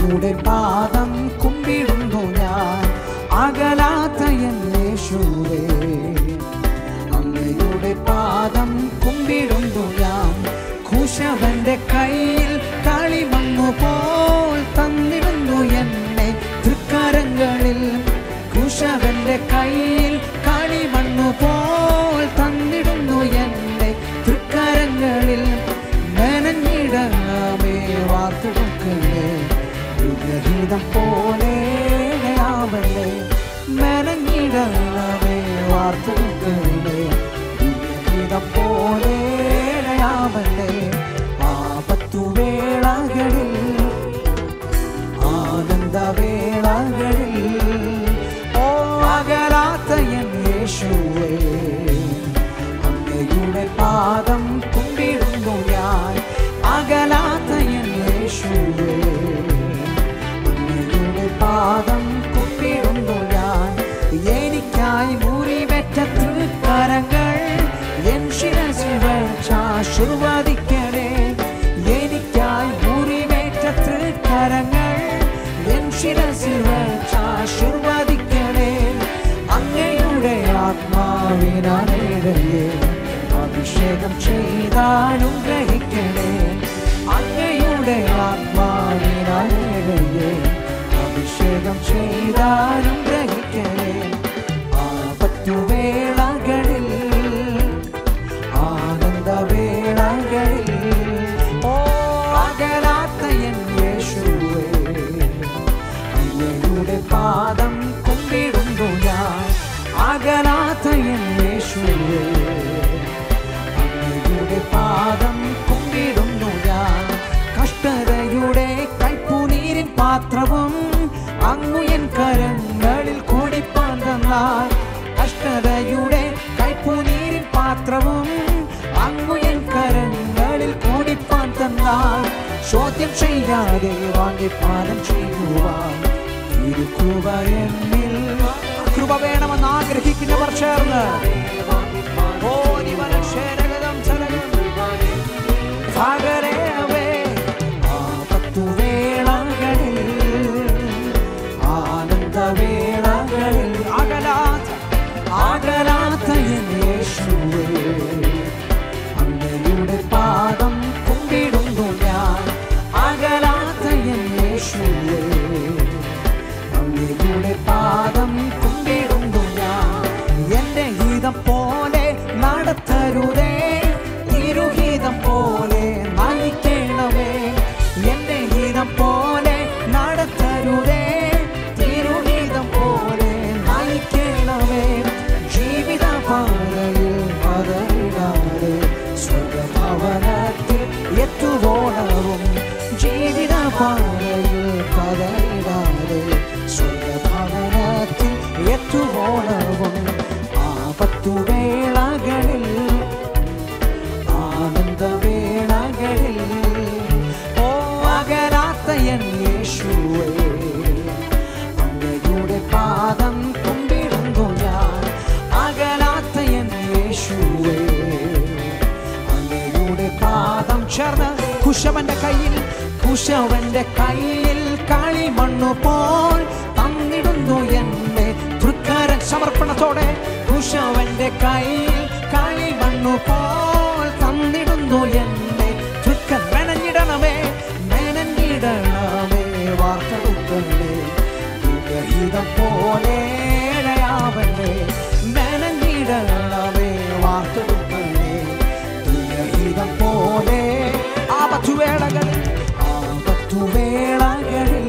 അങ്ങയുടെ പാദം കുമ്പിടുന്നു ഞാൻ അകലാത്ത എൻ യേശുവേ അങ്ങയുടെ പാദം കുമ്പിടുന്നു ഞാൻ കുശവന്റെ കയ്യിൽ കളിമണ്ണു പോൽ തന്നിടുന്നു എന്നെ തൃക്കരങ്ങളിൽ കുശവന്റെ കയ്യിൽ കളിമണ്ണു പോൽ തന്നിടുന്നു എന്നെ തൃക്കരങ്ങളിൽ മെനഞ്ഞിടമേ വാർത്തെടുക്കലേ യുഗഗീതം പോലെ ആവല്ലേ മെനഞ്ഞിടമേ വാർത്തെടുക്കലേ യുഗഗീതം പോലെ ആവല്ലേ ആപത്തു വേളകളിൽ ആനന്ദവേളകളിൽ ഓ അകലാത്ത എൻ യേശുവേ അങ്ങയുടെ പാദം കുമ്പിടുന്നു ഞാൻ അകലാത്ത എൻ യേശുവേ അങ്ങയുടെ പാദം കുമ്പിടുന്നു ഞാൻ എനിക്കായി മുറിവെറ്റ തൃക്കരങ്ങൾ എൻ ശിരസിൽ വെച്ചാശീർവദിക്കണേ എനിക്കായി മുറിവേറ്റ തൃക്കരങ്ങൾ എൻ ശിരസിൽ വെച്ചാശീർവദിക്കണേ അങ്ങയുടെ ആത്മാവിനാലേടയേ അഭിഷേകം ചെയ്താനുഗ്രഹിക്കണേ അങ്ങയുടെ ആത്മാവിനാലേടയേ അഭിഷേകം ചെയ്താനുഗ്രഹിക്കണേ ആപത്തുവേളകളിൽ ആനന്ദവേളകളിൽ ഓ അകലാത്ത എൻ യേശുവേ അങ്ങയുടെ പാദം കുമ്പിടുന്നു ഞാൻ അകലാത്ത എൻ യേശുവേ അങ്ങയുടെ പാദം കുമ്പിടുന്നു ഞാൻ കഷ്ടതയുടെ കൈപ്പുനീരിൻ പാത്രവും അങ്ങു എൻ കരങ്ങളിൽ കൂടിപ്പാൻ തന്നാൽ കഷ്ടതയുടെ കൈപ്പുനീരിൻ പാത്രവും അങ്ങു എൻ കരങ്ങളിൽ കൂടിപ്പാൻ തന്നാൽ ചോദ്യം ചെയ്യാതെ വാങ്ങി പാനം ചെയ്യുവാൻ തിരുക്കൃപ എന്നിൽ കൃപ വേണമെന്ന് ആഗ്രഹിക്കുന്നവർ ചേർന്ന് ഓ നിവനക്ഷേരഗതം ചലകം പകരവേ ആപത്തുവേളകളിൽ ആനന്ദവേളകളിൽ അകലാത്ത അകലാത്ത എൻ യേശുവേ അങ്ങയുടെ പാദം കുമ്പിടുന്നു ഞാൻ അകലാത്ത എൻ യേശുവേ അങ്ങയുടെ പാദം കുമ്പിടുന്നു ഞാൻ എന്റെ ഹിതം പോലെ നടത്തരുതേ തിരുഹിതം പോലെ നയിക്കണമേ എന്റെ ഹിതം പോലെ നടത്തരുതേ തിരുഹിതം പോലെ നയിക്കണമേ ജീവിത പാതയിൽ പതറിടാതെ സുഖഭവനത്തിൽ എത്തുവോളവും ജീവിത പാതയിൽ പതറിടാതെ സുഖഭവനത്തിൽ എത്തുവോളവും ആപത്തുവേളകളിൽ ആനന്ദവേളകളിൽ ഓ അകരാത്ത എൻ യേശുവേ അങ്ങയുടെ പാദം കൊണ്ടിടുന്നു ഞാൻ അകലാത്ത എൻ യേശുവേ അങ്ങയുടെ പാദം ചേർന്ന് കുശവന്റെ കയ്യിൽ കുശവന്റെ കയ്യിൽ കളിമണ്ണു പോൽ തന്നിടുന്നു എന്നെ തൃക്കാരൻ സമർപ്പണത്തോടെ കുശവന്റെ കയ്യിൽ കളിമണ്ണു പോൽ തന്നിടുന്നു എന്നെ തൃക്കൻ മെനഞ്ഞിടണമേ മെനഞ്ഞിടണമേ വാർത്തെടുക്കണേ യുഗഹിതം പോലെ ഇഴയാവല്ലേ മെനഞ്ഞിടണമേ വാർത്തെടുക്കണേ യുഗഹിതം പോലെ ആപത്തുവേളകളിൽ ആപത്തുവേളകളിൽ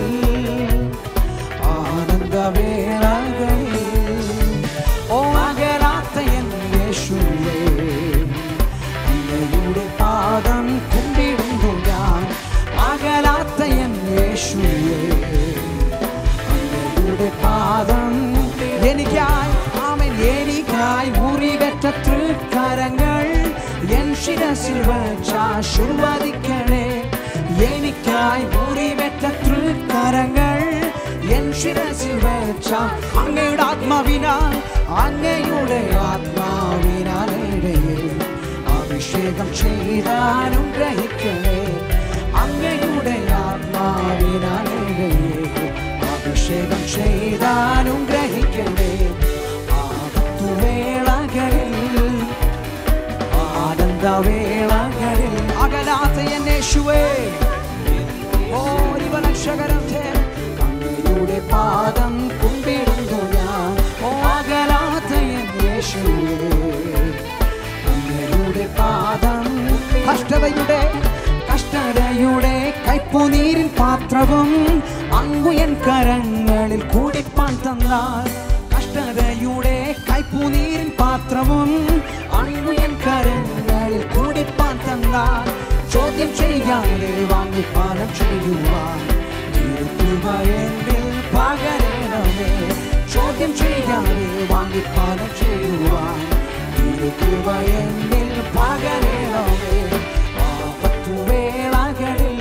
ആനന്ദവേളകളിൽ ഓ അകലാത്ത എൻ യേശുവേ അങ്ങയുടെ പാദം കുമ്പിടുന്നു ഞാൻ അകലാത്ത എൻ യേശുവേ അങ്ങയുടെ പാദം എനിക്കായി ആമൻ എനിക്കായി മുറിവെറ്റ തൃക്കരങ്ങൾ എൻ ശിരസിൽ വച്ചാശീർവദിക്കണേ എനിക്കായി മുറിവെറ്റ തൃക്കരങ്ങൾ എൻ ശിരസിൽ വെച്ച അങ്ങയുടെ ആത്മാവിനാൽ അങ്ങയുടെ ആത്മാവിനാൽ ഇടയിൽ അഭിഷേകം ചെയ്താനും ഗ്രഹിക്കണേ അങ്ങയുടെ ആത്മാവിനാൽ ഇടയിൽ യേശുവേ ഓ രക്ഷകരത്തെ അങ്ങയുടെ പാദം കുമ്പിടുന്നു ഞാൻ ഓ അകലാത്ത എൻ യേശുവേ അങ്ങയുടെ പാദം കഷ്ടതയുടെ കഷ്ടതയുടെ കൈപ്പുനീരിൻ പാത്രവും അങ്ങുയൻ കരങ്ങളിൽ കൂടിപ്പാൻ തന്നാൽ കഷ്ടതയുടെ കൈപ്പുനീരിൻ പാത്രവും അങ്ങുയൻ കരങ്ങളിൽ കൂടിപ്പാൻ തന്നാൽ ചോദ്യം ചെയ്യാതെ വാങ്ങി പാലം ചെയ്യുവാൻ തിരുകൃപയെങ്കിൽ പകരണമേ ചോദ്യം ചെയ്യാതെ വാങ്ങി പാലം ചെയ്യുവാൻ തിരുകൃപയെങ്കിൽ പകരണമേ ആപത്തുവേളകളിൽ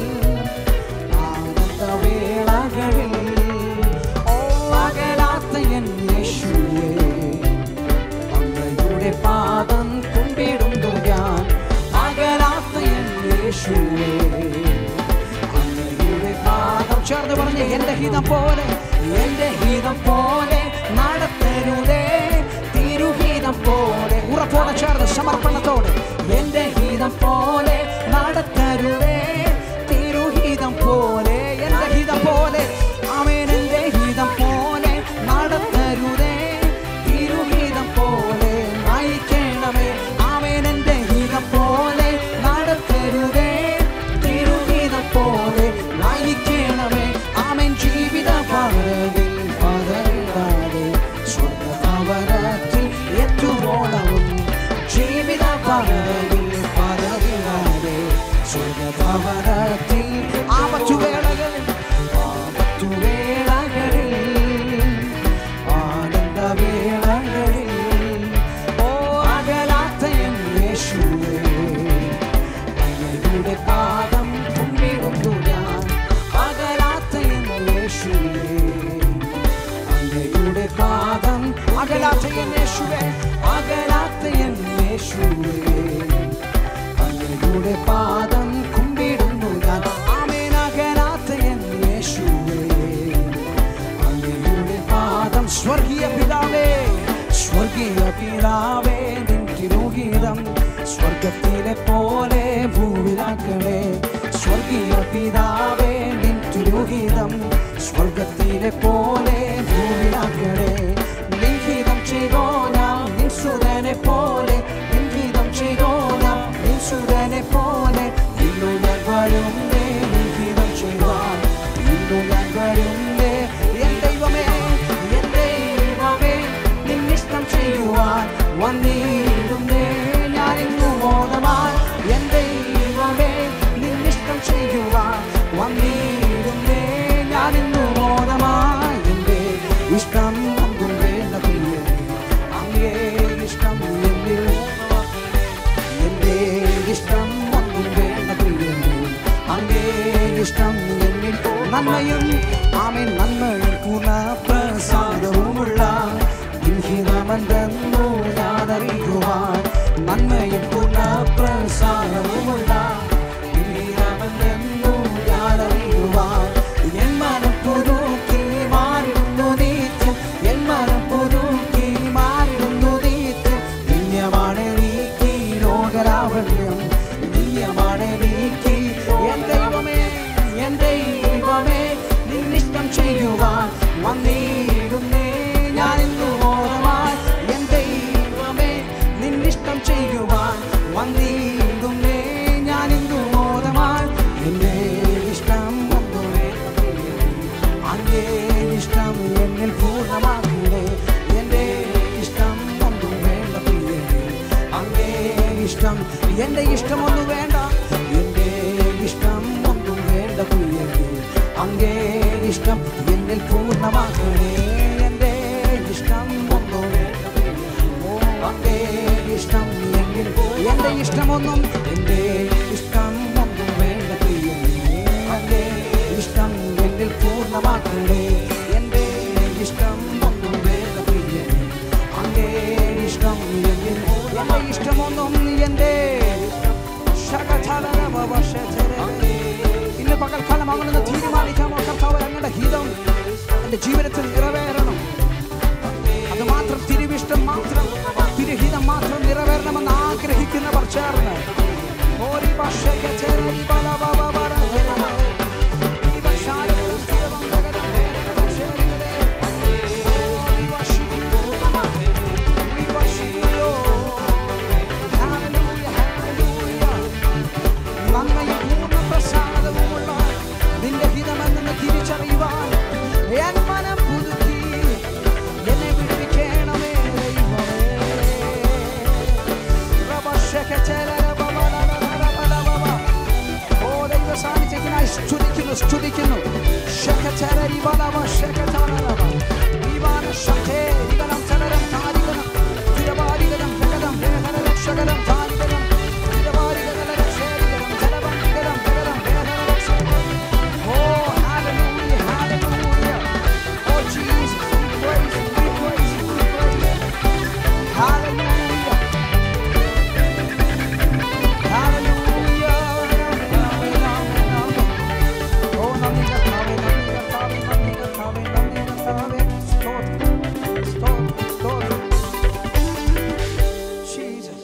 ആനന്ദവേളകളിൽ ഓ അകലാത്ത എൻ യേശുവേ അങ്ങയുടെ പാദം കുമ്പിടുന്നു ഞാൻ അകലാത്ത എൻ യേശുവേ അങ്ങയുടെ പാദം ചേർന്ന് പറഞ്ഞ് എന്റെ ഹിതം പോലെ എന്റെ ഹിതം പോലെ നടത്തരുതേ തിരുഹിതം പോലെ ഉറപ്പോടെ ചേർന്ന് സമർപ്പണത്തോടെ എന്റെ ഹിതം പോലെ നടത്തരുതേ തിരുഹിതം പോലെ എന്റെ ഹിതം പോലെ അവൻ എന്റെ ഹിതം പോലെ നടത്തരുതേ തിരുഹിതം പോലെ നയിക്കണമേ അവൻ എന്റെ ഹിതം പോലെ നടത്തരുതേ തിരുഹിതം പോലെ നയിക്കണമേ അവൻ ജീവിത പാതയിൽ പതറിടാതെ സ്വർഗഭവനത്തിൽ എത്തുവോളവും ജീവിത പാതയിൽ പതറിടാതെ സ്വർഗഭവനത്തിൽ ആപത്തുവേളകളിൽ ആപത്തുവേളകളിൽ ആനന്ദവേളകളിൽ ഓ അകലാത്ത എൻ യേശുവേ അങ്ങയുടെ പാദം കുമ്പിടുന്നു ഞാൻ അകലാത്ത എൻ യേശുവേ അങ്ങയുടെ പാദം അകലാത്ത എൻ യേശുവേ അകലാത്ത എൻ യേശുവേ അങ്ങയുടെ പാദം കുമ്പിടുന്നു ഞാൻ ആമേൻ അകലാത്ത എൻ യേശുവേ അങ്ങയുടെ പാദം സ്വർഗീയ പിതാവേ സ്വർഗീയ പിതാവേ നിൻ തിരുഗീതം സ്വർഗത്തിലെ പോലെ ഭൂവിലാക്കണേ സ്വർഗീയ പിതാവേ നിൻ തിരുഗീതം സ്വർഗത്തിലെ പോലെ ഭൂവിലാക്കണേ ലിംഗിതം ചെയ്തോ നാം നിൻ സുരനെ പോലെ ലിംഗിതം ചെയ്തോ നാം നിൻ സുരനെ പോലെ ഇന്നു ഞാൻ വരുന്നേ ലിംഗിതം ചെയ്യുവാൻ ഇന്നു ഞാൻ വരുന്നേ എൻ ദൈവമേ എൻ ദൈവമേ നിന്നിഷ്ടം ചെയ്യുവാൻ വന്നിടുന്നേ ഞാൻ ഇന്നു മോദമായി എൻ ദൈവമേ നിന്നിഷ്ടം ചെയ്യുവാൻ വന്നിടുന്നേ ഞാൻ ഇന്നു മോദമായി എൻ്റെ ഇഷ്ടം ഒന്നും വേണ്ട പ്രിയനേ അങ്ങേ ഇഷ്ടം എന്നിൽ എന്റെ ഇഷ്ടം ഒന്നും വേണ്ട പ്രിയനേ അങ്ങേ ഇഷ്ടം എന്നിൽ നന്മയും ആമേൻ നന്മയും പൂർണ്ണ പ്രസാദവുമുള്ള ഹിതമെന്തെന്നു ഞാനറിയുവാൻ നന്മയും പൂർണ്ണ പ്രസാദവുമുള്ള ഹിതമെന്തെന്നു ഞാനറിയുവാൻ എൻ മനം പുതുക്കി മാറിടുന്നു നിത്യം എൻ മനം പുതുക്കി മാറിടുന്നു നിത്യം നിത്യമാണ് നീക്കി ലോകരാവണ്യം നിത്യമാണ് നീക്കി എൻ ദൈവമേ എൻ ദൈവമേ നിന്നിഷ്ടം ചെയ്യുവാൻ വന്നിടുന്നേ ഞാൻ ഇന്നു ഓരമായി എൻ ദൈവമേ നിന്നിഷ്ടം ചെയ്യുവാൻ വന്നിടുന്നേ ഞാൻ ഇന്നു ഓരമായി എന്റെ ഇഷ്ടം ഒന്നുമേ അങ്ങേ ഇഷ്ടം എന്നിൽ പൂർണ്ണമാകൂടെ എൻ്റെ ഇഷ്ടം ഒന്നും വേണ്ട പ്രിയനേ അങ്ങേ ഇഷ്ടം എൻ്റെ ഇഷ്ടമൊന്നും വേണ്ട എൻ്റെ ഇഷ്ടം ഒന്നും വേണ്ട പ്രിയനേ അങ്ങേ ഇഷ്ടം എന്നിൽ പൂർണ്ണമാക്കണേ എൻ്റെ ഇഷ്ടം ഒന്നും വേണ്ട പ്രിയനേ. ഓ, അങ്ങേ ഇഷ്ടം എന്നിൽ എൻ്റെ ഇഷ്ടമൊന്നും എൻ്റെ ഇഷ്ടം ഒന്നും വേണ്ട പ്രിയനേ അങ്ങേ ഇഷ്ടം എന്നിൽ പൂർണ്ണമാക്കണേ എൻ്റെ ഇഷ്ടം ഒന്നും വേണ്ട പ്രിയനേ അങ്ങേ ഇഷ്ടം എന്നിൽ എൻ്റെ ഇഷ്ടമൊന്നും എൻ്റെ ഇന്ന് പകൽക്കാലം അങ്ങനെന്ന് തീരുമാനിക്കാമോ കർത്താവ് അങ്ങയുടെ ഹിതം എൻ്റെ ജീവിതത്തിൽ നിറവേറണം അത് മാത്രം തിരുവിഷ്ടം മാത്രം തിരുഹിതം മാത്രം നിറവേറണമെന്ന് ആഗ്രഹിക്കുന്നവർ ചേർന്ന് ഓരി ഭാഷയ്ക്ക് ചേരി ബലവ സ്തുതിക്കുന്നു സ്തുതിക്കുന്നു ശഖചരരി ബലവ ശഖചരരവ. ദീവാന ശഖേ ദിഗനം ചലരം താരിഗനം തിരവാരിഗനം ജഗദം വേഹനരം ശകലം താരിഗനം തിരവാരിഗനം ശേരിഗനം ജലവം ദിഗനം ജഗദം വേഹനരം ശകലം. Oh, hallelujah, hallelujah. Oh, Jesus, we praise you, we praise you, we praise you. Hallelujah. Hallelujah. Amen, amen, amen. Oh, നന്ദി കർത്താവേ, നന്ദി കർത്താവേ, നന്ദി കർത്താവേ, നന്ദി കർത്താവേ. സ്തോത്രം, സ്തോത്രം, സ്തോത്രം. Jesus.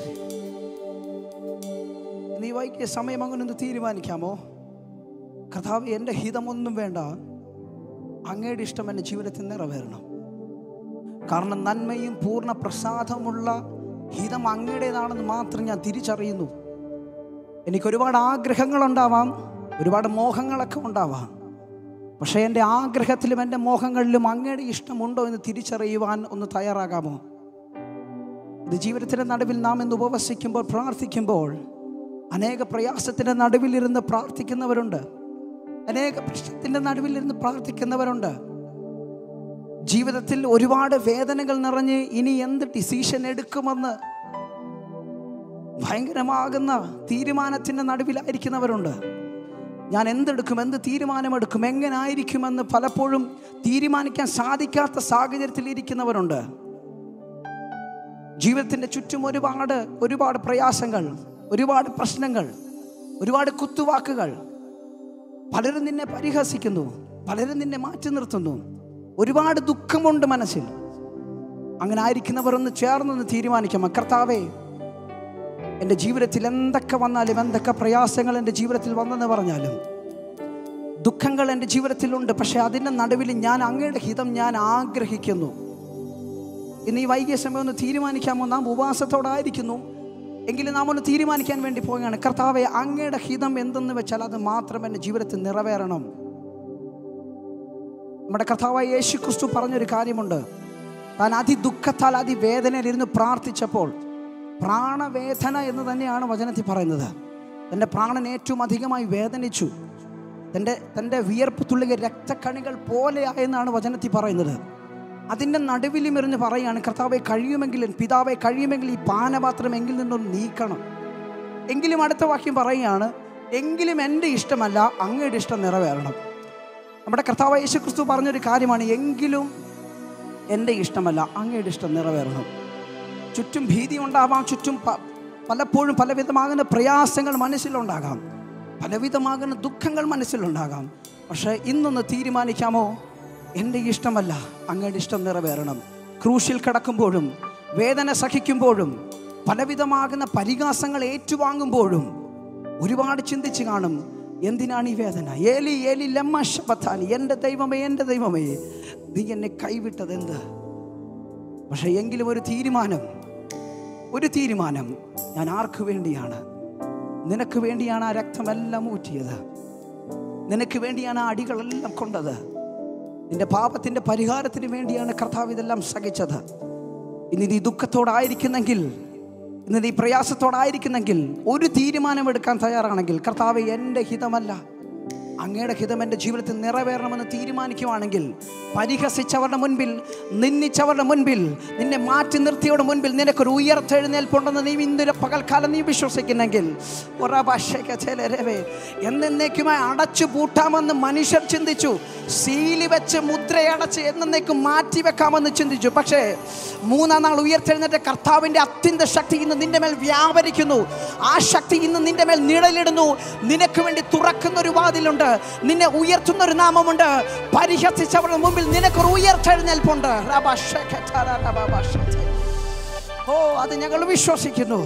നീ വൈകിയ സമയം അങ്ങനെ ഒന്ന് തീരുമാനിക്കാമോ കർത്താവ് എൻ്റെ ഹിതമൊന്നും വേണ്ട അങ്ങയുടെ ഇഷ്ടം എൻ്റെ ജീവിതത്തിൽ നിറവേറണം കാരണം നന്മയും പൂർണ്ണ പ്രസാദമുള്ള ഹിതം അങ്ങയുടേതാണെന്ന് മാത്രം ഞാൻ തിരിച്ചറിയുന്നു എനിക്ക് ഒരുപാട് ആഗ്രഹങ്ങളുണ്ടാവാം ഒരുപാട് മോഹങ്ങളൊക്കെ ഉണ്ടാവാം പക്ഷേ എൻ്റെ ആഗ്രഹത്തിലും എൻ്റെ മോഹങ്ങളിലും അങ്ങയുടെ ഇഷ്ടമുണ്ടോ എന്ന് തിരിച്ചറിയുവാൻ ഒന്ന് തയ്യാറാകാമോ ഇത് ജീവിതത്തിൻ്റെ നടുവിൽ നാം ഇന്ന് ഉപവസിക്കുമ്പോൾ പ്രാർത്ഥിക്കുമ്പോൾ അനേക പ്രയാസത്തിൻ്റെ നടുവിലിരുന്ന് പ്രാർത്ഥിക്കുന്നവരുണ്ട് അനേക പ്രശ്നത്തിൻ്റെ നടുവിലിരുന്ന് പ്രാർത്ഥിക്കുന്നവരുണ്ട് ജീവിതത്തിൽ ഒരുപാട് വേദനകൾ നിറഞ്ഞ് ഇനി എന്ത് ഡിസിഷൻ എടുക്കുമെന്ന് ഭയങ്കരമാകുന്ന തീരുമാനത്തിൻ്റെ നടുവിലായിരിക്കുന്നവരുണ്ട് ഞാൻ എന്തെടുക്കും എന്ത് തീരുമാനമെടുക്കും എങ്ങനായിരിക്കുമെന്ന് പലപ്പോഴും തീരുമാനിക്കാൻ സാധിക്കാത്ത സാഹചര്യത്തിൽ ഇരിക്കുന്നവരുണ്ട് ജീവിതത്തിൻ്റെ ചുറ്റും ഒരുപാട് ഒരുപാട് പ്രയാസങ്ങൾ ഒരുപാട് പ്രശ്നങ്ങൾ ഒരുപാട് കുത്തുവാക്കുകൾ പലരും നിന്നെ പരിഹസിക്കുന്നു പലരും നിന്നെ മാറ്റി നിർത്തുന്നു ഒരുപാട് ദുഃഖമുണ്ട് മനസ്സിൽ അങ്ങനെ ആയിരിക്കുന്നവർ ഒന്ന് ചേർന്നൊന്ന് തീരുമാനിക്കാം കർത്താവേ എൻ്റെ ജീവിതത്തിൽ എന്തൊക്കെ വന്നാലും എന്തൊക്കെ പ്രയാസങ്ങൾ എൻ്റെ ജീവിതത്തിൽ വന്നെന്ന് പറഞ്ഞാലും ദുഃഖങ്ങൾ എൻ്റെ ജീവിതത്തിലുണ്ട് പക്ഷേ അതിൻ്റെ നടുവിൽ ഞാൻ അങ്ങയുടെ ഹിതം ഞാൻ ആഗ്രഹിക്കുന്നു ഇന്ന് ഈ വൈകിയ സമയം ഒന്ന് തീരുമാനിക്കാമോ നാം ഉപവാസത്തോടായിരിക്കുന്നു എങ്കിലും നാം ഒന്ന് തീരുമാനിക്കാൻ വേണ്ടി പോവുകയാണ് കർത്താവെ അങ്ങയുടെ ഹിതം എന്തെന്ന് വെച്ചാൽ അത് മാത്രം എൻ്റെ ജീവിതത്തിൽ നിറവേറണം നമ്മുടെ കർത്താവായ യേശു ക്രിസ്തു പറഞ്ഞൊരു കാര്യമുണ്ട് താൻ അതിദുഃഖത്താൽ അതിവേദനയിലിരുന്ന് പ്രാർത്ഥിച്ചപ്പോൾ പ്രാണവേദന എന്ന് തന്നെയാണ് വചനത്തിൽ പറയുന്നത് തൻ്റെ പ്രാണൻ ഏറ്റവും അധികമായി വേദനിച്ചു തൻ്റെ തൻ്റെ വിയർപ്പ് തുള്ളിക രക്തക്കണികൾ പോലെയായെന്നാണ് വചനത്തിൽ പറയുന്നത് അതിൻ്റെ നടുവിലും ഇരുന്ന് പറയുകയാണ് കർത്താവെ കഴിയുമെങ്കിലും പിതാവെ കഴിയുമെങ്കിൽ ഈ പാനപാത്രം എങ്കിൽ നിന്നൊന്ന് നീക്കണം എങ്കിലും അടുത്ത വാക്യം പറയുകയാണ് എങ്കിലും എൻ്റെ ഇഷ്ടമല്ല അങ്ങയുടെ ഇഷ്ടം നിറവേറണം നമ്മുടെ കർത്താവ് യേശു ക്രിസ്തു പറഞ്ഞൊരു കാര്യമാണ് എങ്കിലും എൻ്റെ ഇഷ്ടമല്ല അങ്ങയുടെ ഇഷ്ടം നിറവേറണം ചുറ്റും ഭീതി ഉണ്ടാവാം ചുറ്റും പ- പലപ്പോഴും പലവിധമാകുന്ന പ്രയാസങ്ങൾ മനസ്സിലുണ്ടാകാം പലവിധമാകുന്ന ദുഃഖങ്ങൾ മനസ്സിലുണ്ടാകാം പക്ഷേ ഇന്നൊന്ന് തീരുമാനിക്കാമോ എൻ്റെ ഇഷ്ടമല്ല അങ്ങയുടെ ഇഷ്ടം നിറവേറണം ക്രൂശിൽ കിടക്കുമ്പോഴും വേദന സഹിക്കുമ്പോഴും പലവിധമാകുന്ന പരിഹാസങ്ങൾ ഏറ്റുവാങ്ങുമ്പോഴും ഒരുപാട് ചിന്തിച്ച് കാണും എന്തിനാണ് ഈ വേദന ഏലി ഏലി ലമ്മ ശബത്താനി എൻ്റെ ദൈവമേ എൻ്റെ ദൈവമേ നീ എന്നെ കൈവിട്ടത് എന്ത് പക്ഷേ എങ്കിലും ഒരു തീരുമാനം ഒരു തീരുമാനം ഞാൻ ആർക്കു വേണ്ടിയാണ് നിനക്ക് വേണ്ടിയാണ് ആ രക്തമെല്ലാം ഊറ്റിയത് നിനക്ക് വേണ്ടിയാണ് ആ അടികളെല്ലാം കൊണ്ടത് നിന്റെ പാപത്തിന്റെ പരിഹാരത്തിന് വേണ്ടിയാണ് കർത്താവ് ഇതെല്ലാം സഹിച്ചത് ഇന്ന് നീ ദുഃഖത്തോടായിരിക്കുന്നെങ്കിൽ ഇന്ന് നീ പ്രയാസത്തോടായിരിക്കുന്നെങ്കിൽ ഒരു തീരുമാനമെടുക്കാൻ തയ്യാറാണെങ്കിൽ കർത്താവ് എൻ്റെ ഹിതമല്ല അങ്ങയുടെ ഹിതം എൻ്റെ ജീവിതത്തിൽ നിറവേറണമെന്ന് തീരുമാനിക്കുവാണെങ്കിൽ പരിഹസിച്ചവരുടെ മുൻപിൽ നിന്ദിച്ചവരുടെ മുൻപിൽ നിന്നെ മാറ്റി നിർത്തിയവരുടെ മുൻപിൽ നിനക്കൊരു ഉയർത്തെഴുന്നേൽപ്പുണ്ടെന്ന് നീ ഇന്നൊരു പകൽക്കാലം നീ വിശ്വസിക്കുന്നെങ്കിൽ ഒറഭാഷയ്ക്കേ എന്നേക്കുമായി അടച്ചു പൂട്ടാമെന്ന് മനുഷ്യർ ചിന്തിച്ചു സീലി വെച്ച് മുദ്രയടച്ച് എന്നേക്കും മാറ്റി വെക്കാമെന്ന് ചിന്തിച്ചു പക്ഷേ മൂന്നാം നാൾ ഉയർത്തെഴുന്നേറ്റ കർത്താവിൻ്റെ അത്യന്ത ശക്തി ഇന്ന് നിന്റെ മേൽ വ്യാപരിക്കുന്നു ആ ശക്തി ഇന്ന് നിന്റെ മേൽ നിഴലിടുന്നു നിനക്ക് വേണ്ടി തുറക്കുന്ന ഒരു വാതിലുണ്ട് നിന്നെ ഉയർത്തുന്ന ഒരു നാമമുണ്ട് പരിഹസിച്ചവരുടെ മുമ്പിൽ നിനക്കൊരു ഉയർത്തെഴുന്നേൽപ്പുണ്ട് റബശഖതര റബബശഖ. ഓ അത് ഞങ്ങൾ വിശ്വസിക്കുന്നു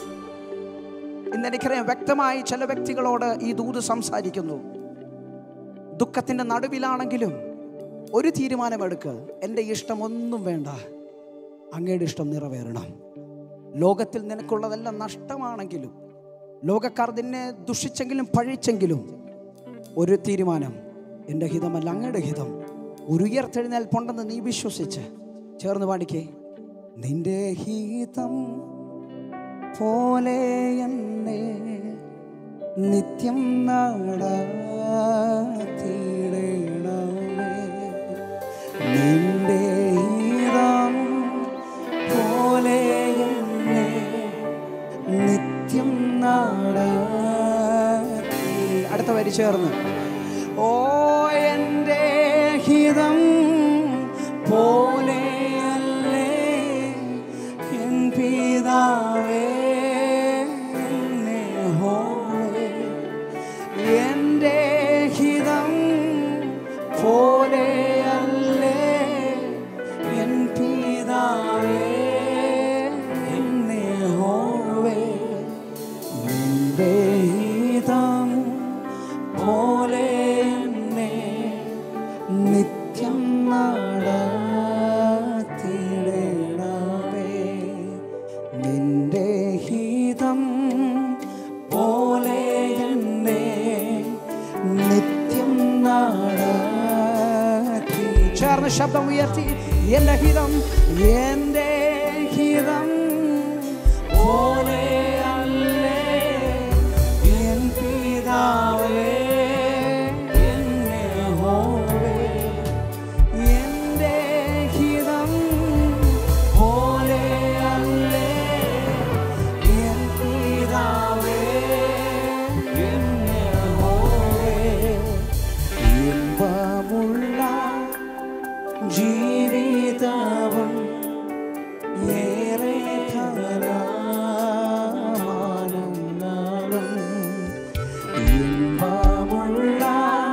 ഇന്ന് എനിക്കറിയാം വ്യക്തമായി ചില വ്യക്തികളോട് ഈ ദൂത് സംസാരിക്കുന്നു ദുഃഖത്തിൻ്റെ നടുവിലാണെങ്കിലും ഒരു തീരുമാനമെടുക്കുക എൻ്റെ ഇഷ്ടം ഒന്നും വേണ്ട അങ്ങയുടെ ഇഷ്ടം നിറവേറണം ലോകത്തിൽ നിനക്കുള്ളതെല്ലാം നഷ്ടമാണെങ്കിലും ലോകക്കാർ നിന്നെ ദുഷിച്ചെങ്കിലും പഴിച്ചെങ്കിലും ഒരു തീരുമാനം എൻ്റെ ഹിതമല്ല അങ്ങയുടെ ഹിതം ഒരു ഉയർത്തെഴുന്നേൽപ്പുണ്ടെന്ന് നീ വിശ്വസിച്ച് ചേർന്ന് പാടിക്കേ നിന്റെ ഹിതം പോലെ എന്നെ നിത്യം നടത്തിയിടണമേ നിന്റെ ഹിതം പോലെ എന്നെ നിത്യം നടത്തി അടുത്ത വരി ചേർന്ന് ഓ എൻ്റെ ഹിതം പോലെയല്ലേ എൻ പിതാവേ എന്നെ ഹോളേ എൻ്റെ ഹിതം പോലെയല്ലേ എൻ പിതാവേ എന്നെ ഹോവേ നിന്റെ ഹിതം പോലെ എന്നെ നിത്യം നടത്തിയിടണമേ നിന്റെ ഹിതം പോലെ എന്നെ നിത്യം നടത്തി ചേർന്ന് ശബ്ദം ഉയർത്തി എന്റെ ഹിതം എന്റെ ഹിതം പോലെ അല്ലേ എൻ പിതാവേ എന്നെ ഹോവേ എന്റെ ഹിതം പോലെ അല്ലേ എൻ പിതാവേ എന്നെ ഹോവേ ഇമ്പമുള്ള ജീവിതവും ഏറെ ധനമാനങ്ങളും ഇമ്പമുള്ള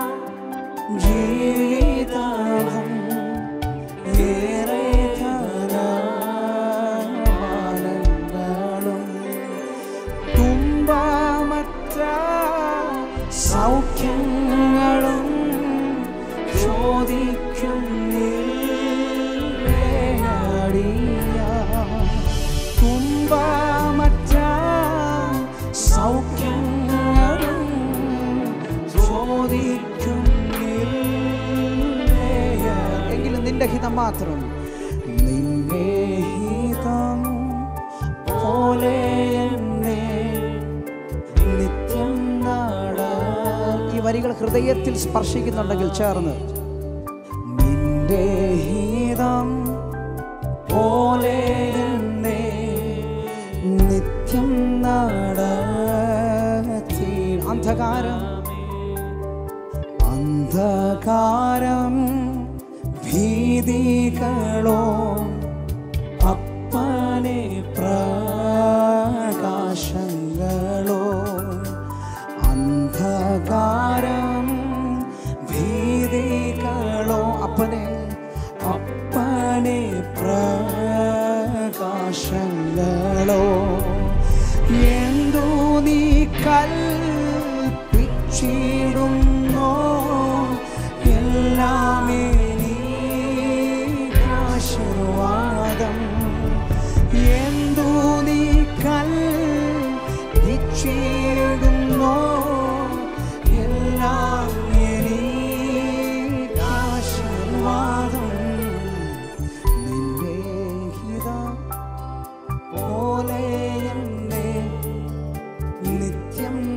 ജീവിതവും ഏറെ ധനമാനങ്ങളും തുമ്പമറ്റ സൗഖ്യങ്ങളും ചോദിക്കുന്നില്ല തുമ്പമറ്റ സൗഖ്യങ്ങളും ചോദിക്കുന്നില്ല എങ്കിലും നിന്റെ ഹിതം മാത്രം നിന്റെ ഹിതം പോലെ എന്നെ നിത്യം നാട ഈ വരികൾ ഹൃദയത്തിൽ സ്പർശിക്കുന്നുണ്ടെങ്കിൽ ചേർന്ന് നിന്റെ ഹിതം പോലെ എന്നെ നിത്യം നടത്തി അന്ധകാരം അന്ധകാരം ഭീതികളോ അപ്പനെ പ്രകാശങ്ങളോ അന്ധകാരം ഭീതികളോ അപ്പനെ അപ്പനെ പ്രകാശങ്ങളോ എന്തു നീ കൽപ്പിച്ചിടുന്നോ എല്ലാമേ ആശീർവാദം എന്തു നീ കൽപ്പിച്ചിടുന്നോ എല്ലാം എനിക്ക് ആശീർവാദം നിന്റെ ഹിതം പോലെ എന്നെ നിത്യം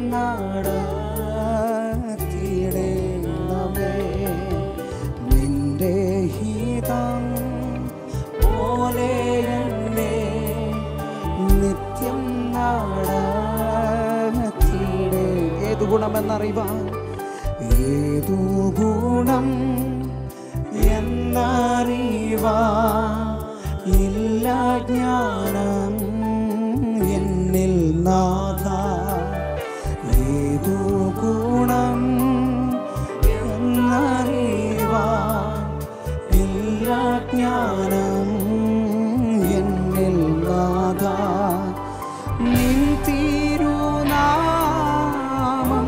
നടത്തിയിടണമേ നിന്റെ ഹിതം പോലെ എന്നെ നിത്യം നടത്തിയിടേ ഏതു ഗുണമെന്നറിവാൻ ഏതു ഗുണം എന്നറിവാ ഇല്ല ജ്ഞാനം എന്നിൽ നാഥ ഏതു ഗുണം എന്നറിവാ ഇല്ല ജ്ഞാനം എന്നിൽ നാഥ നിൻ തിരുനാമം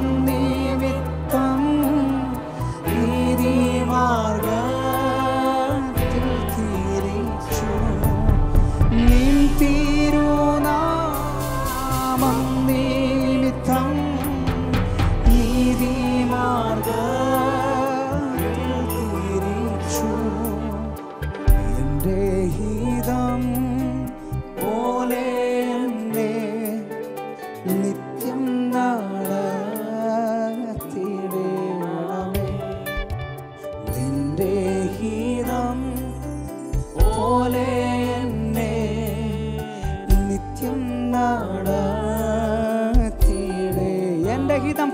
നിമിത്തം നീതിമാർഗത്തിൽ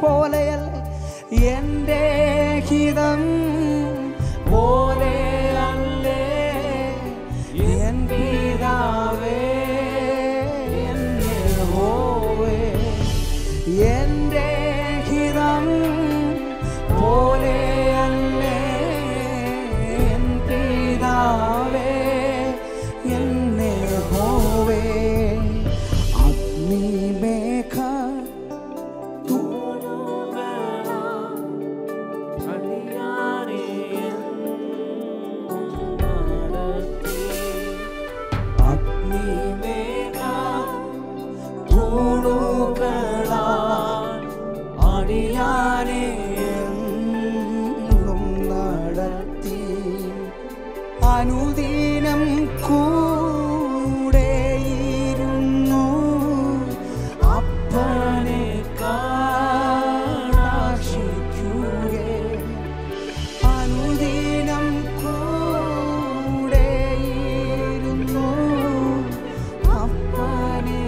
പോലെയല്ലേ എൻ്റെ ഹിതം പോലെയല്ലേ എൻ പിതാവേ എൻ യഹോവേ എൻ്റെ ഹിതം പോലെയല്ലേ എൻ പിതാവേ എന്നെ ഹോവേ അഗ്നിമേഘ അഗ്നിമേഘ അടിയാനെ എന്നും നടത്തി അനുദിനം കൂടെയിരുന്നു അപ്പനെ കാക്ഷിക്കുകേ അനുദിനം കൂടെയിരുന്നു അപ്പനെ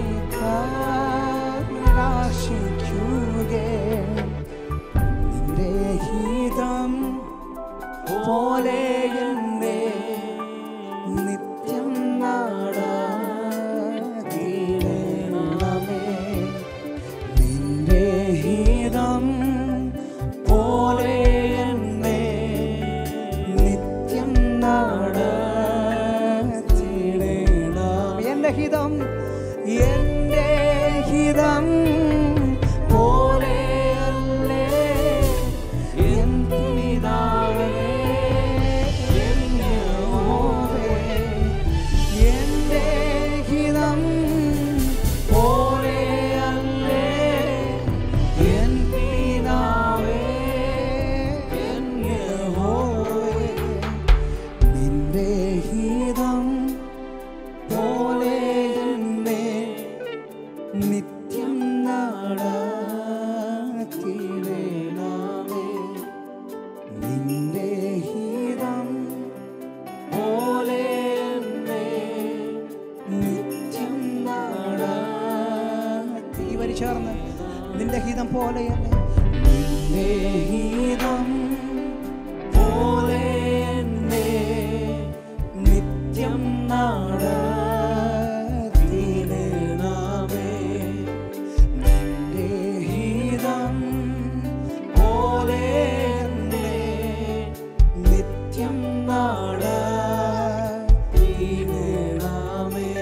കാക്ഷിക്കുകേ നിന്റെ ഹിതം പോലെ എന്നെ നിത്യം നാടീണമേ നിന്റെ ഹിതം പോലെ എന്നെ നിത്യം നാടീണമേ എൻ്റെ ഹിതം എൻ്റെ ഹിതം പോലെയല്ലേ എൻ പിതാവേ എൻ യഹോവേ എൻ്റെ ഹിതം പോലെയല്ലേ എൻ പിതാവേ എൻ യഹോവേ നിന്റെ ഹിതം പോലെ എന്നെ നിത്യം നടത്തിടേണമേ നിന്റെ ഹിതം പോലെ എന്നെ നിത്യം നടത്തി വരി ചേർന്ന് നിന്റെ ഹിതം പോലെ എന്നെ നിന്റെ ഹിതം പോലെ എന്നെ നിത്യം നടത്തിടേണമേ നിന്റെ ഹിതം പോലെ എന്നെ നിത്യം നടത്തിടേണമേ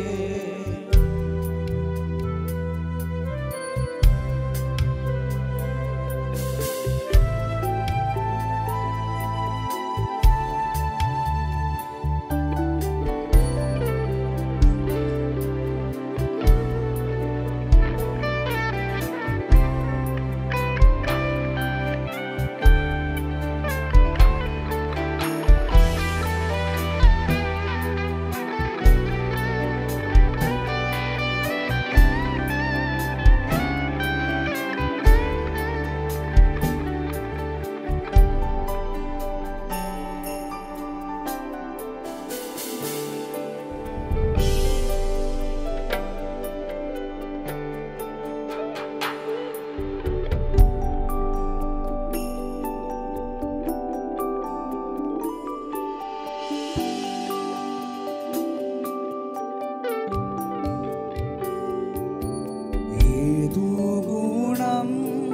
ഏതു ഗുണം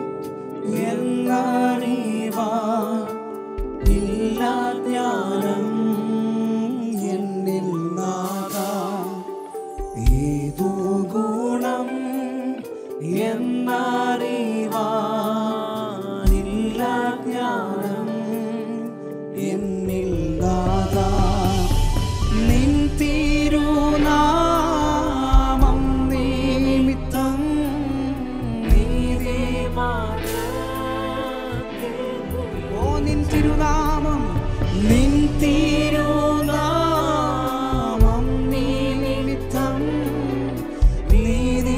എന്നറിവാൻ ഇല്ല ജ്ഞാനം എന്നിൽ നാഥ ഏതു ഗുണം എന്നറിവാൻ ഇല്ല ജ്ഞാനം എന്നിൽ നാഥ നിൻ തിരുനാമം നിമിത്തം ഓ നിൻ തിരുനാമം നിൻ തിരുനാമം നിമിത്തം നീതി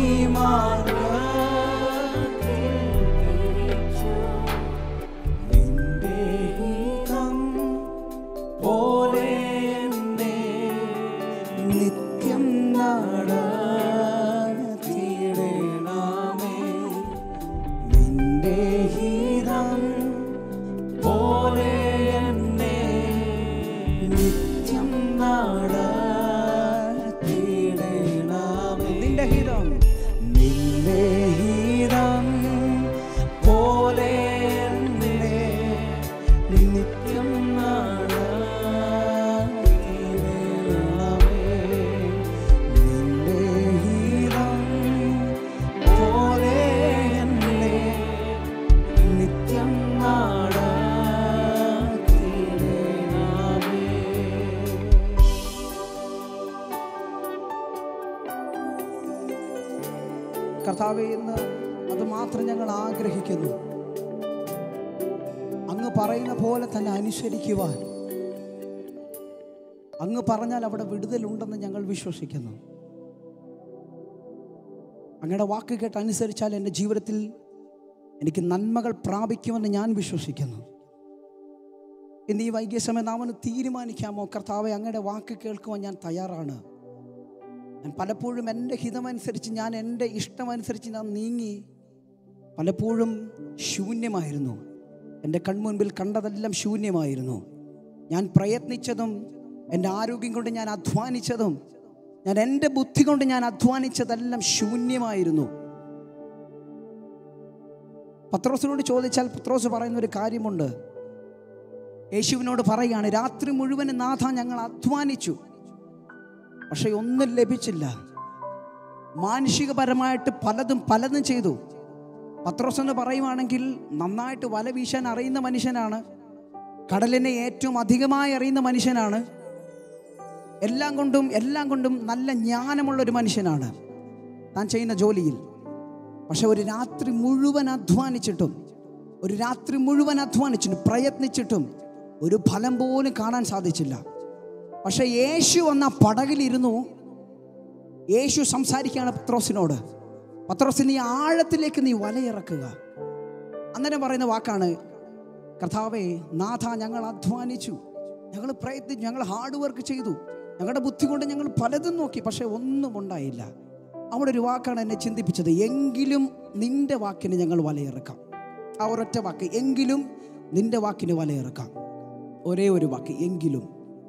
നിന്റെ ഹിതം പോലെ എന്നെ നിത്യം നടത്തിയിടണമേ നിന്റെ കർത്താവെ എന്ന് അത് മാത്രം ഞങ്ങൾ ആഗ്രഹിക്കുന്നു അങ്ങ് പറയുന്ന പോലെ തന്നെ അനുസരിക്കുവാൻ അങ്ങ് പറഞ്ഞാൽ അവിടെ വിടുതലുണ്ടെന്ന് ഞങ്ങൾ വിശ്വസിക്കുന്നു അങ്ങയുടെ വാക്ക് കേട്ട് അനുസരിച്ചാൽ എൻ്റെ ജീവിതത്തിൽ എനിക്ക് നന്മകൾ പ്രാപിക്കുമെന്ന് ഞാൻ വിശ്വസിക്കുന്നു ഇന്ന് ഈ വൈകിയ സമയം നാം ഒന്ന് തീരുമാനിക്കാമോ കർത്താവെ അങ്ങയുടെ വാക്ക് കേൾക്കുവാൻ ഞാൻ തയ്യാറാണ് ഞാൻ പലപ്പോഴും എൻ്റെ ഹിതമനുസരിച്ച് ഞാൻ എൻ്റെ ഇഷ്ടമനുസരിച്ച് ഞാൻ നീങ്ങി പലപ്പോഴും ശൂന്യമായിരുന്നു എൻ്റെ കൺമുൻപിൽ കണ്ടതെല്ലാം ശൂന്യമായിരുന്നു ഞാൻ പ്രയത്നിച്ചതും എൻ്റെ ആരോഗ്യം കൊണ്ട് ഞാൻ അധ്വാനിച്ചതും ഞാൻ എൻ്റെ ബുദ്ധി കൊണ്ട് ഞാൻ അധ്വാനിച്ചതെല്ലാം ശൂന്യമായിരുന്നു പത്രോസിനോട് ചോദിച്ചാൽ പത്രോസ് പറയുന്ന ഒരു കാര്യമുണ്ട് യേശുവിനോട് പറയുകയാണ് രാത്രി മുഴുവൻ നാഥ ഞങ്ങൾ അധ്വാനിച്ചു പക്ഷെ ഒന്നും ലഭിച്ചില്ല മാനുഷികപരമായിട്ട് പലതും പലതും ചെയ്തു പത്രോസ് എന്ന് പറയുവാണെങ്കിൽ നന്നായിട്ട് വല വീശാൻ അറിയുന്ന മനുഷ്യനാണ് കടലിനെ ഏറ്റവും അധികമായി അറിയുന്ന മനുഷ്യനാണ് എല്ലാം കൊണ്ടും എല്ലാം കൊണ്ടും നല്ല ജ്ഞാനമുള്ള ഒരു മനുഷ്യനാണ് താൻ ചെയ്യുന്ന ജോലിയിൽ പക്ഷെ ഒരു രാത്രി മുഴുവൻ അധ്വാനിച്ചിട്ടും ഒരു രാത്രി മുഴുവൻ അധ്വാനിച്ചിട്ടും പ്രയത്നിച്ചിട്ടും ഒരു ഫലം പോലും കാണാൻ സാധിച്ചില്ല പക്ഷെ യേശു വന്ന പടകിലിരുന്നു യേശു സംസാരിക്കുകയാണ് പത്രോസിനോട് പത്രോസ് നീ ആഴത്തിലേക്ക് നീ വലയിറക്കുക അന്നേരം പറയുന്ന വാക്കാണ് കർത്താവേ നാഥ ഞങ്ങൾ അധ്വാനിച്ചു ഞങ്ങൾ പ്രയത്നിച്ചു ഞങ്ങൾ ഹാർഡ് വർക്ക് ചെയ്തു ഞങ്ങളുടെ ബുദ്ധി കൊണ്ട് ഞങ്ങൾ പലതും നോക്കി പക്ഷെ ഒന്നും ഉണ്ടായില്ല അവിടെ ഒരു വാക്കാണ് എന്നെ ചിന്തിപ്പിച്ചത് എങ്കിലും നിന്റെ വാക്കിന് ഞങ്ങൾ വലയിറക്കാം ആ ഒരൊറ്റ വാക്ക് എങ്കിലും നിന്റെ വാക്കിന് വലയിറക്കാം ഒരേ ഒരു വാക്ക് എങ്കിലും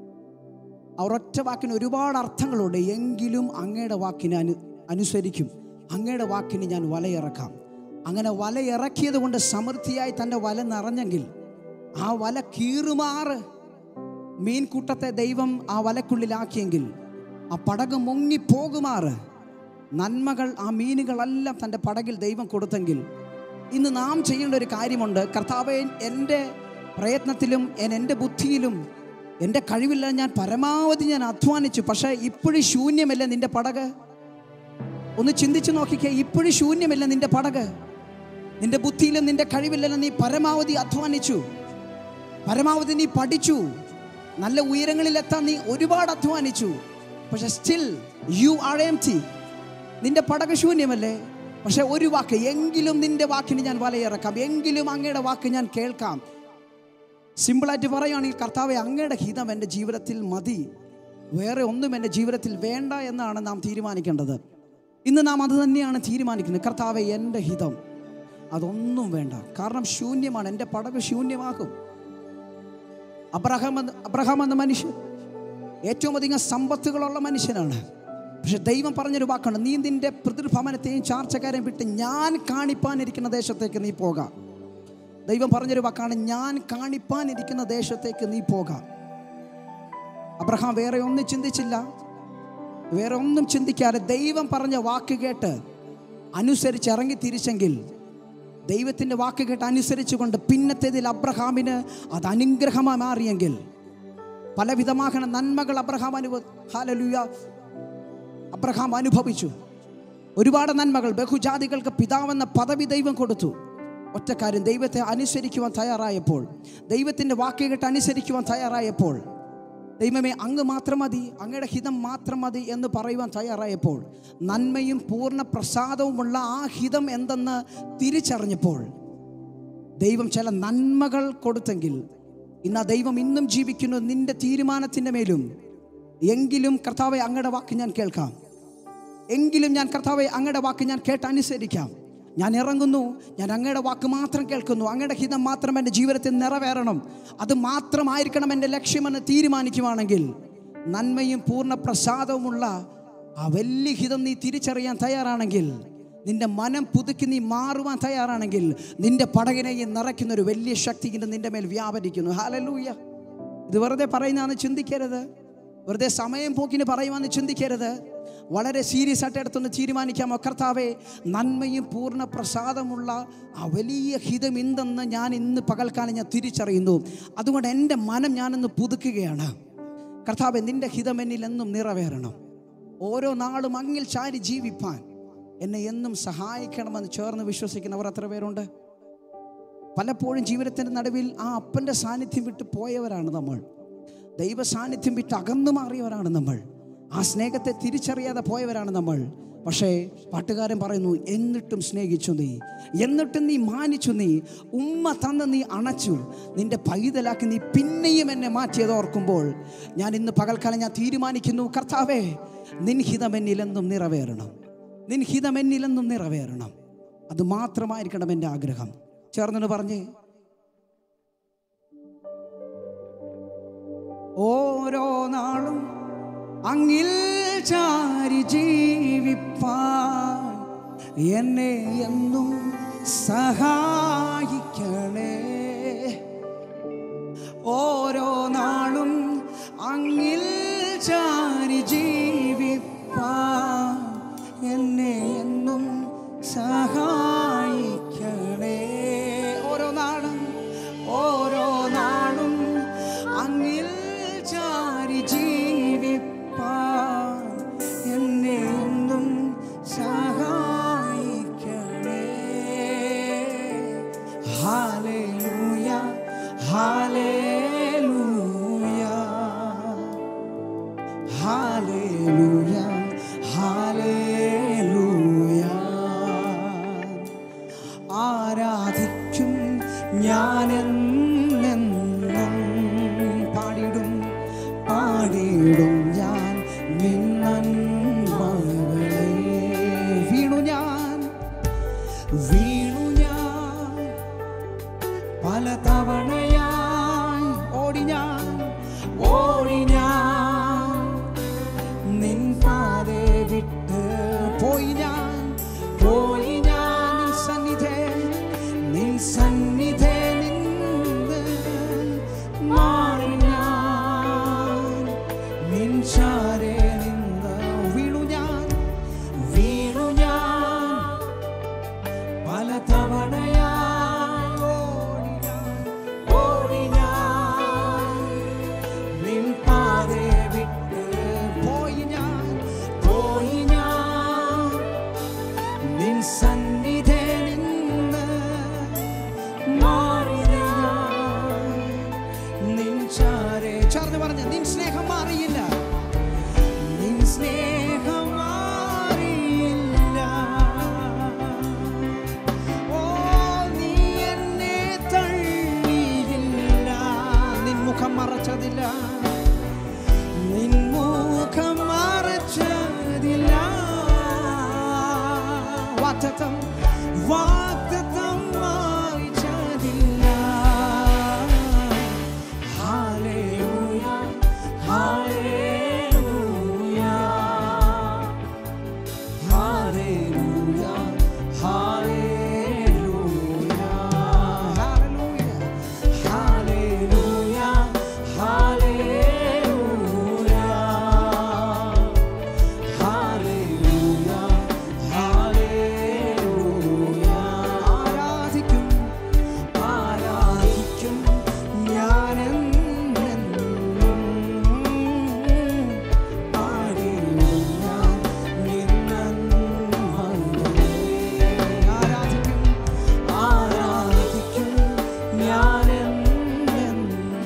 ആ ഒരൊറ്റ വാക്കിന് ഒരുപാട് അർത്ഥങ്ങളുണ്ട് എങ്കിലും അങ്ങയുടെ വാക്കിന് അനു അനുസരിക്കും അങ്ങയുടെ വാക്കിന് ഞാൻ വലയിറക്കാം അങ്ങനെ വലയിറക്കിയത് കൊണ്ട് സമൃദ്ധിയായി തൻ്റെ വല നിറഞ്ഞെങ്കിൽ ആ വല കീറുമാറ് മീൻകൂട്ടത്തെ ദൈവം ആ വലക്കുള്ളിലാക്കിയെങ്കിൽ ആ പടക് മുങ്ങിപ്പോകുമാറ് നന്മകൾ ആ മീനുകളെല്ലാം തൻ്റെ പടകിൽ ദൈവം കൊടുത്തെങ്കിൽ ഇന്ന് നാം ചെയ്യേണ്ട ഒരു കാര്യമുണ്ട് കർത്താവെ എൻ്റെ പ്രയത്നത്തിലും എൻ- എൻ്റെ ബുദ്ധിയിലും എൻ്റെ കഴിവില്ല ഞാൻ പരമാവധി ഞാൻ അധ്വാനിച്ചു പക്ഷേ ഇപ്പോഴും ശൂന്യമല്ലേ നിന്റെ പടക് ഒന്ന് ചിന്തിച്ചു നോക്കിക്കേ ഇപ്പോഴും ശൂന്യമല്ല നിന്റെ പടക് നിന്റെ ബുദ്ധിയിലും നിന്റെ കഴിവില്ലെല്ലാം നീ പരമാവധി അധ്വാനിച്ചു പരമാവധി നീ പഠിച്ചു നല്ല ഉയരങ്ങളിലെത്താൻ നീ ഒരുപാട് അധ്വാനിച്ചു പക്ഷെ still you are empty നിന്റെ പടക ശൂന്യമല്ലേ പക്ഷെ ഒരു വാക്ക് എങ്കിലും നിന്റെ വാക്കിന് ഞാൻ വലയിറക്കാം എങ്കിലും അങ്ങയുടെ വാക്ക് ഞാൻ കേൾക്കാം സിമ്പിളായിട്ട് പറയുകയാണെങ്കിൽ കർത്താവെ അങ്ങയുടെ ഹിതം എൻ്റെ ജീവിതത്തിൽ മതി വേറെ ഒന്നും എൻ്റെ ജീവിതത്തിൽ വേണ്ട എന്നാണ് നാം തീരുമാനിക്കേണ്ടത് ഇന്ന് നാം അത് തന്നെയാണ് തീരുമാനിക്കുന്നത് കർത്താവെ എൻ്റെ ഹിതം അതൊന്നും വേണ്ട കാരണം ശൂന്യമാണ് എൻ്റെ പടക് ശൂന്യമാകും അബ്രഹാം എന്ന അബ്രഹാം എന്ന മനുഷ്യൻ ഏറ്റവും അധികം സമ്പത്തുകളുള്ള മനുഷ്യനാണ് പക്ഷെ ദൈവം പറഞ്ഞൊരു വാക്കാണ് നീ നിന്റെ പിതൃഭവനത്തെയും ചാർച്ചക്കാരെയും വിട്ട് ഞാൻ കാണിപ്പാനിരിക്കുന്ന ദേശത്തേക്ക് നീ പോകാം ദൈവം പറഞ്ഞൊരു വാക്കാണ് ഞാൻ കാണിപ്പാനിരിക്കുന്ന ദേശത്തേക്ക് നീ പോകാം അബ്രഹാം വേറെ ഒന്നും ചിന്തിച്ചില്ല വേറെ ഒന്നും ചിന്തിക്കാതെ ദൈവം പറഞ്ഞ വാക്ക് കേട്ട് അനുസരിച്ച് ഇറങ്ങി തിരിച്ചെങ്കിൽ ദൈവത്തിൻ്റെ വാക്ക് കേട്ട് അനുസരിച്ചുകൊണ്ട് പിന്നത്തേതിൽ അബ്രഹാമിന് അത് അനുഗ്രഹമായി മാറിയെങ്കിൽ പലവിധമാകണ നന്മകൾ അബ്രഹാം അനുഭവ ഹാലലുയ അബ്രഹാം അനുഭവിച്ചു ഒരുപാട് നന്മകൾ ബഹുജാതികൾക്ക് പിതാവെന്ന പദവി ദൈവം കൊടുത്തു ഒറ്റ കാര്യം ദൈവത്തെ അനുസരിക്കുവാൻ തയ്യാറായപ്പോൾ ദൈവത്തിൻ്റെ വാക്ക് കേട്ട് അനുസരിക്കുവാൻ തയ്യാറായപ്പോൾ ദൈവമേ അങ്ങ് മാത്രം മതി അങ്ങയുടെ ഹിതം മാത്രം മതി എന്ന് പറയുവാൻ തയ്യാറായപ്പോൾ നന്മയും പൂർണ്ണ പ്രസാദവുമുള്ള ആ ഹിതം എന്തെന്ന് തിരിച്ചറിഞ്ഞപ്പോൾ ദൈവം ചില നന്മകൾ കൊടുത്തെങ്കിൽ ഇന്ന് ആ ദൈവം ഇന്നും ജീവിക്കുന്നു നിന്റെ തീരുമാനത്തിൻ്റെ മേലും എങ്കിലും കർത്താവെ അങ്ങയുടെ വാക്ക് ഞാൻ കേൾക്കാം എങ്കിലും ഞാൻ കർത്താവെ അങ്ങയുടെ വാക്ക് ഞാൻ കേട്ടനുസരിക്കാം ഞാൻ ഇറങ്ങുന്നു ഞാൻ അങ്ങയുടെ വാക്ക് മാത്രം കേൾക്കുന്നു അങ്ങയുടെ ഹിതം മാത്രം എൻ്റെ ജീവിതത്തിൽ നിറവേറണം അത് മാത്രമായിരിക്കണം എൻ്റെ ലക്ഷ്യമെന്ന് തീരുമാനിക്കുവാണെങ്കിൽ നന്മയും പൂർണ്ണ പ്രസാദവുമുള്ള ആ വലിയ ഹിതം നീ തിരിച്ചറിയാൻ തയ്യാറാണെങ്കിൽ നിന്റെ മനം പുതുക്കി നീ മാറുവാൻ തയ്യാറാണെങ്കിൽ നിന്റെ പടകിനെയും നിറയ്ക്കുന്ന ഒരു വലിയ ശക്തി ഇന്ന് നിന്റെ മേൽ വ്യാപരിക്കുന്നു ഹാലലൂയ ഇത് വെറുതെ പറയുന്നതെന്ന് ചിന്തിക്കരുത് വെറുതെ സമയം പോക്കിന് പറയുവാന്ന് ചിന്തിക്കരുത് വളരെ സീരിയസ് ആയിട്ട് എടുത്തൊന്ന് തീരുമാനിക്കാമോ കർത്താവെ നന്മയും പൂർണ്ണ പ്രസാദമുള്ള ആ വലിയ ഹിതം എന്തെന്ന് ഞാൻ ഇന്ന് പകൽക്കാലം ഞാൻ തിരിച്ചറിയുന്നു അതുകൊണ്ട് എൻ്റെ മനം ഞാനിന്ന് പുതുക്കുകയാണ് കർത്താവെ നിന്റെ ഹിതം എന്നിൽ എന്നും നിറവേറണം ഓരോ നാളും അങ്ങിൽ ചാരി ജീവിപ്പാൻ എന്നെ എന്നും സഹായിക്കണമെന്ന് ചേർന്ന് വിശ്വസിക്കുന്നവർ എത്ര പേരുണ്ട് പലപ്പോഴും ജീവിതത്തിൻ്റെ നടുവിൽ ആ അപ്പൻ്റെ സാന്നിധ്യം വിട്ട് പോയവരാണ് നമ്മൾ ദൈവ സാന്നിധ്യം വിട്ട് അകന്നു മാറിയവരാണ് നമ്മൾ ആ സ്നേഹത്തെ തിരിച്ചറിയാതെ പോയവരാണ് നമ്മൾ പക്ഷേ പാട്ടുകാരൻ പറയുന്നു എന്നിട്ടും സ്നേഹിച്ചു നീ എന്നിട്ടും നീ മാനിച്ചു നീ ഉമ്മ തന്ന് നീ അണച്ചു നിന്റെ പൈതലാക്കി നീ പിന്നെയും എന്നെ മാറ്റിയത് ഓർക്കുമ്പോൾ ഞാൻ ഇന്ന് പകൽക്കാലം ഞാൻ തീരുമാനിക്കുന്നു കർത്താവേ നിൻ ഹിതമെന്നിലെന്നും നിറവേറണം നിൻ ഹിതമെന്നിലെന്നും നിറവേറണം അത് മാത്രമായിരിക്കണം എൻ്റെ ആഗ്രഹം ചേർന്നിട്ട് പറഞ്ഞേ ഓരോ നാളും അങ്ങിൽ ചാരി ജീവിപ്പാൻ എന്നെ എന്നും സഹായിക്കണേ ഓരോ നാളും അങ്ങിൽ ചാരി ജീവിപ്പാൻ എന്നെ എന്നും സഹായിക്കണേ ഓരോ നാളും ഓരോ നാളും അങ്ങിൽ ചാരി ജീവിപ്പാൻ എന്നെ എന്നും സഹായിക്കണേ ഹാലേലൂയ ഹാലേലൂയ ഹാലേലൂയ ഹാലേലൂയ ആരാധിക്കും ഞാനെന്നെന്നും പാടിടും പാടിടും ഞാൻ നിന്നന്മകളെ വീണു ഞാൻ വീണു ഞാൻ പല തവണയായി ഓടി ഞാൻ ഓടി ഞാൻ നിൻ പാതെ വിട്ട് പോയി ഞാൻ പോയി ഞാൻ നിൻ സന്നിധേ നിൻ സന്നിധേ നിന്ന് മാറി ഞാൻ നിൻ ചാരെ നിന്ന് വീണു ഞാൻ വീണു ഞാൻ പല തവണയായി ഓടി ഞാൻ ഓടി ഞാൻ നിൻ പാതെ വിട്ട് പോയി ഞാൻ പോയി ഞാൻ നിൻ സന്നിധേ നിന്ന് മാറി ഞാൻ നിൻ ചാരെ ചേർന്ന് പറഞ്ഞ നിൻ സ്നേഹം മാറിയില്ല നിൻ സ്നേഹം മാറിയില്ല ഓ നീ എന്നെ തള്ളിയില്ല നിൻ മുഖം മറച്ചതില്ല നിൻ മുഖം മറച്ചതില്ല വാഗ്ദത്തം വാഗ്ദത്തം മായ്ച്ചതില്ല ഹാലേലൂയ ഹാലേലൂയ ഹാലേലൂയ ഹാലേലൂയ ഹാലേലൂയ ഹാലേലൂയ ഹാലേലൂയ ഹാലേലൂയ ആരാധിക്കും ആരാധിക്കും ഞാനെന്നെന്നും പാടിടും ഞാൻ നിന്നന്മകളെ. ആരാധിക്കും ആരാധിക്കും ഞാനെന്നെന്നും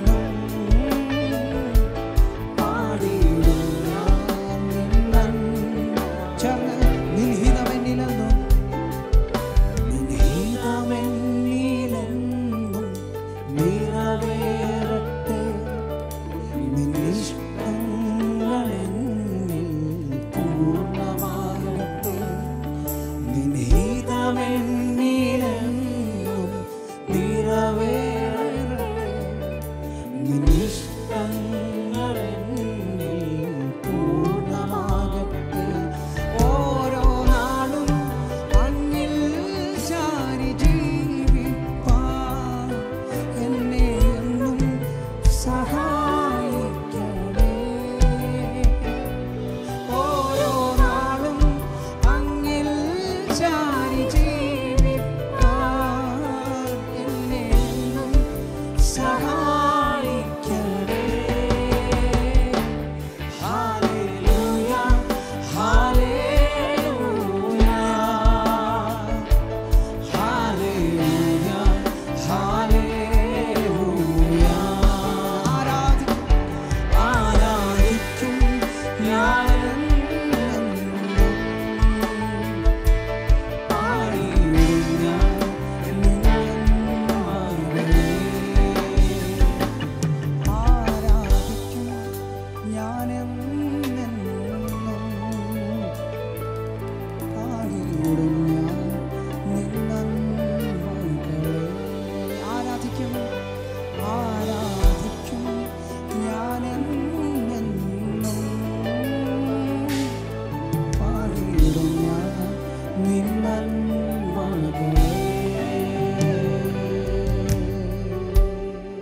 പാടിടും ഞാൻ നിന്നന്മ ചേർന്ന് നിൻഹിതമെന്നിലെന്നും നിൻഹിതമെന്നിലെന്നും നിറവേറട്ടെ നിന്നിഷ്ടങ്ങളെന്നിൽ പൂർണ്ണമാകട്ടെ നിൻഹിതമെന്നിലെന്നും നിറവേറട്ടെ നിന്നിഷ്ടങ്ങൾ